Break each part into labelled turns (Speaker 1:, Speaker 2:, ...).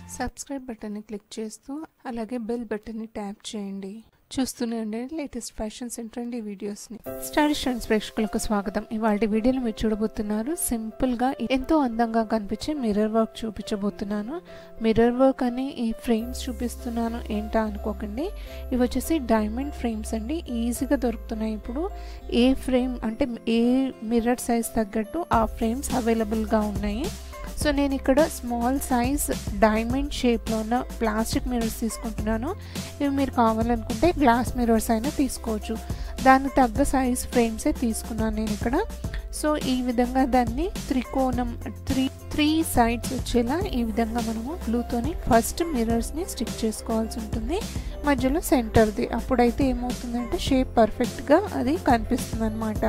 Speaker 1: subscribe బటన్ని click చేస్తూ అలాగే బెల్ బటన్ని ట్యాప్ చేయండి చూస్తూనే ఉండండి లేటెస్ట్ ఫ్యాషన్స్ అండ్ ట్రెండీ వీడియోస్ని స్టైలిష్ ట్రెండ్స్ ప్రేక్షకులకు స్వాగతం ఇవాళ వీడియోలో మీరు చూడబోతున్నారు సింపుల్గా ఎంతో అందంగా కనిపించే మిర్రర్ వర్క్ చూపించబోతున్నాను మిర్రర్ వర్క్ అని ఈ ఫ్రేమ్స్ చూపిస్తున్నాను ఏంటా అనుకోకండి ఇవి వచ్చేసి డైమండ్ ఫ్రేమ్స్ అండి ఈజీగా దొరుకుతున్నాయి ఇప్పుడు ఏ ఫ్రేమ్ అంటే ఏ మిర్రర్ సైజ్ తగ్గట్టు ఆ ఫ్రేమ్స్ అవైలబుల్గా ఉన్నాయి సో నేను ఇక్కడ స్మాల్ సైజ్ డైమండ్ షేప్లో ఉన్న ప్లాస్టిక్ మిర్రర్స్ తీసుకుంటున్నాను ఇవి మీరు కావాలనుకుంటే గ్లాస్ మిర్రర్స్ అయినా తీసుకోవచ్చు దానికి తగ్గ సైజ్ ఫ్రేమ్సే తీసుకున్నాను నేను ఇక్కడ సో ఈ విధంగా దాన్ని త్రికోణం త్రీ త్రీ సైడ్స్ వచ్చేలా ఈ విధంగా మనము గ్లూతోని ఫస్ట్ మిర్రర్స్ని స్టిక్ చేసుకోవాల్సి ఉంటుంది మధ్యలో సెంటర్ది అప్పుడైతే ఏమవుతుందంటే షేప్ పర్ఫెక్ట్గా అది కనిపిస్తుంది అనమాట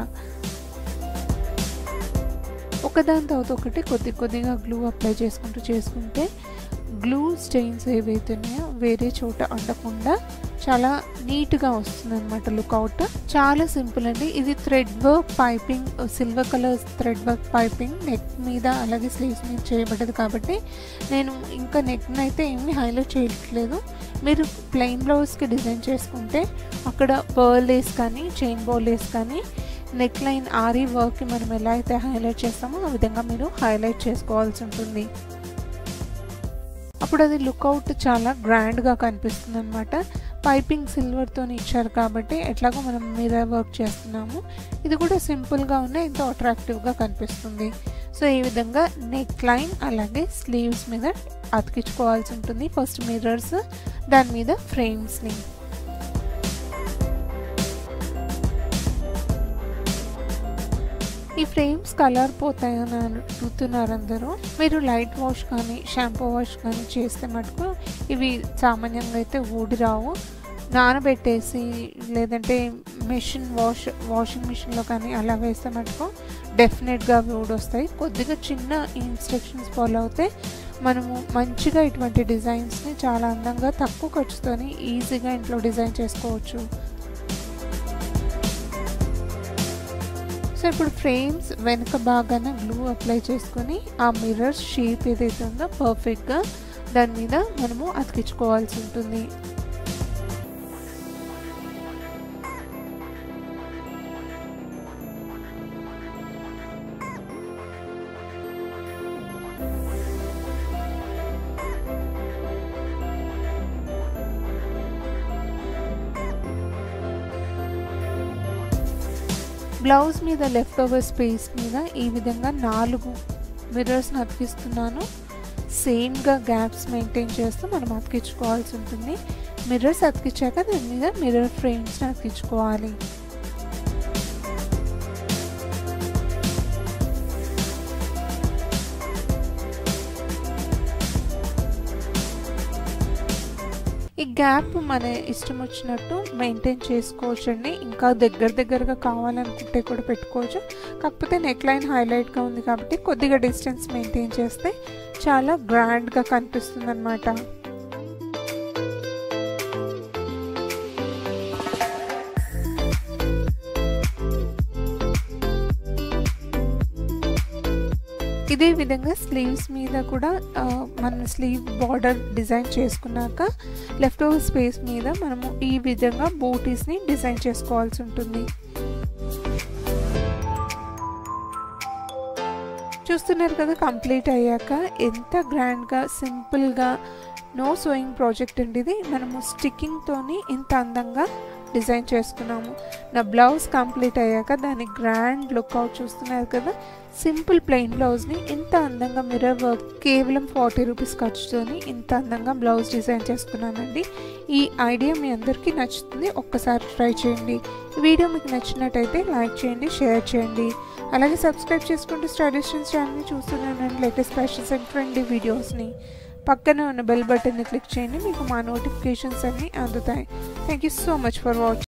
Speaker 1: ఒకదాని తర్వాత ఒకటి కొద్ది కొద్దిగా గ్లూ అప్లై చేసుకుంటూ చేసుకుంటే గ్లూ స్టెయిన్స్ ఏవైతే ఉన్నాయో వేరే చోట అంటకుండా చాలా నీట్గా వస్తుంది అనమాట లుక్అవుట్ చాలా సింపుల్ అండి ఇది thread work piping silver colour thread work piping neck మీద అలాగే స్లీవ్స్ మీద చేయబడ్డది కాబట్టి నేను ఇంకా నెక్ని అయితే ఏమీ హైలైట్ చేయట్లేదు మీరు ప్లెయిన్ బ్లౌజ్కి డిజైన్ చేసుకుంటే అక్కడ పర్ల్ లేస్ కానీ చైన్ బోల్ లేస్ కానీ నెక్ లైన్ ఆరీ వర్క్కి మనం ఎలా అయితే హైలైట్ చేస్తామో ఆ విధంగా మీరు హైలైట్ చేసుకోవాల్సి ఉంటుంది అప్పుడు అది లుక్అవుట్ చాలా గ్రాండ్గా కనిపిస్తుంది అనమాట పైపింగ్ సిల్వర్తో ఇచ్చారు కాబట్టి ఎట్లాగో మనం మిర్రర్ వర్క్ చేస్తున్నాము ఇది కూడా సింపుల్గా ఉన్న ఎంతో అట్రాక్టివ్గా కనిపిస్తుంది సో ఈ విధంగా నెక్ లైన్ అలాగే స్లీవ్స్ మీద అతికించుకోవాల్సి ఉంటుంది ఫస్ట్ మిర్రర్స్ దాని మీద ఫ్రేమ్స్ని ఈ ఫ్రేమ్స్ కలర్ పోతాయని అడుగుతున్నారు అందరూ మీరు లైట్ వాష్ కానీ షాంపూ వాష్ కానీ చేస్తే మటుకు ఇవి సామాన్యంగా అయితే ఊడి రావు నానబెట్టేసి లేదంటే మెషిన్ వాష్ వాషింగ్ మిషన్లో కానీ అలా వేస్తే మటుకు డెఫినెట్గా అవి ఊడొస్తాయి కొద్దిగా చిన్న ఇన్స్ట్రక్షన్స్ ఫాలో అవుతే మనము మంచిగా ఇటువంటి డిజైన్స్ని చాలా అందంగా తక్కువ ఖర్చుతోని ఈజీగా ఇంట్లో డిజైన్ చేసుకోవచ్చు సో ఇప్పుడు ఫ్రేమ్స్ వెనుక బాగాన గ్లూ అప్లై చేసుకొని ఆ మిర్రర్ షేప్ ఏదైతే ఉందో పర్ఫెక్ట్గా దాని మీద మనము అతికించుకోవాల్సి ఉంటుంది బ్లౌజ్ మీద లెఫ్ట్ ఓవర్ స్పేస్ మీద ఈ విధంగా నాలుగు మిర్రర్స్ని అతికిస్తున్నాను సేమ్గా గ్యాప్స్ మెయింటైన్ చేస్తూ మనం అతికించుకోవాల్సి ఉంటుంది మిర్రర్స్ అతికించాక దాని మీద మిర్రర్ ఫ్రేమ్స్ని అతికించుకోవాలి ఈ గ్యాప్ మన ఇష్టం వచ్చినట్టు మెయింటైన్ చేసుకోవచ్చండి ఇంకా దగ్గర దగ్గరగా కావాలనుకుంటే కూడా పెట్టుకోవచ్చు కాకపోతే నెక్ లైన్ హైలైట్గా ఉంది కాబట్టి కొద్దిగా డిస్టెన్స్ మెయింటైన్ చేస్తే చాలా గ్రాండ్గా కనిపిస్తుంది అనమాట ఇదే విధంగా స్లీవ్స్ మీద కూడా మనం స్లీవ్ బార్డర్ డిజైన్ చేసుకున్నాక లెఫ్ట్ ఓవర్ స్పేస్ మీద మనము ఈ విధంగా బూటీస్ని డిజైన్ చేసుకోవాల్సి ఉంటుంది చూస్తున్నారు కదా కంప్లీట్ అయ్యాక ఎంత గ్రాండ్గా సింపుల్గా నో సోయింగ్ ప్రాజెక్ట్ అండి ఇది మనము స్టిక్కింగ్తోని ఇంత అందంగా డిజైన్ చేసుకున్నాము నా బ్లౌజ్ కంప్లీట్ అయ్యాక దాని గ్రాండ్ లుక్అవుట్ చూస్తున్నారు కదా సింపుల్ ప్లెయిన్ బ్లౌజ్ని ఇంత అందంగా మిర్రర్ వర్క్ కేవలం ఫార్టీ రూపీస్ ఖర్చుతోని ఇంత అందంగా బ్లౌజ్ డిజైన్ చేసుకున్నానండి ఈ ఐడియా మీ అందరికీ నచ్చుతుంది ఒక్కసారి ట్రై చేయండి వీడియో మీకు నచ్చినట్టయితే లైక్ చేయండి షేర్ చేయండి అలాగే సబ్స్క్రైబ్ చేసుకుంటూ స్టడీషన్స్ ఛానల్ని చూస్తున్నాను లేటెస్ట్ ఫ్యాషన్స్ అండ్ ట్రెండీ వీడియోస్ని పక్కనే ఉన్న బెల్ బటన్ని క్లిక్ చేయండి మీకు మా నోటిఫికేషన్స్ అన్నీ అందుతాయి thank you so much for watching